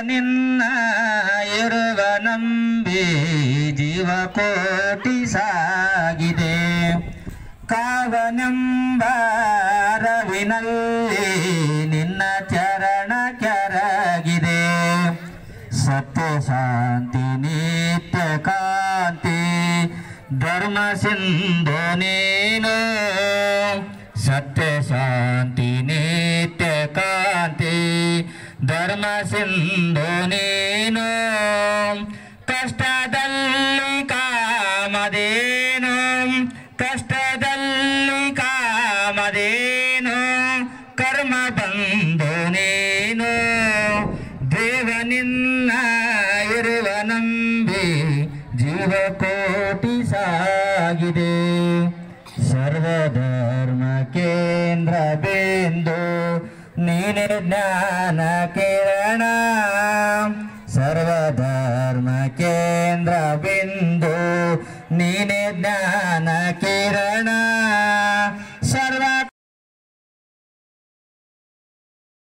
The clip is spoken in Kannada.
ನಿನ್ನ ಇರುವ ನಂಬಿ ಜೀವಕೋಟಿ ಸಾಗಿದೆ ಕಾವನೆಂಬ ರವಿನಲ್ಲಿ ನಿನ್ನ ಚರಣ ಕೆರಗಿದೆ ಸತ್ಯ ಶಾಂತಿ ನಿತ್ಯ ಕಾಂತಿ ಧರ್ಮ ಸಿಂಧು ನೀನು ಸತ್ಯ ಶಾಂತಿ ನಿತ್ಯ ಕಾಂತಿ ಧರ್ಮ ಸಿಂಧು ನೀನು ಕಷ್ಟದಲ್ಲಿ ಕಾಮದೇನು ಕಷ್ಟದಲ್ಲಿ ಕಾಮದೇನು ಕರ್ಮ ಬಂದು ನೀನು ದೇವನಿನ್ನ ಇರುವ ನಂಬಿ ಜೀವಕೋಟಿ ಸಾಗಿದೆ ಸರ್ವಧರ್ಮ ಕೇಂದ್ರ ಬಿಂದು ನೀನೆ ಜ್ಞಾನ ಕಿರಣ ಸರ್ವಧರ್ಮ ಕೇಂದ್ರ ಬಿಂದು ನೀನೆ ಜ್ಞಾನ ಕಿರಣ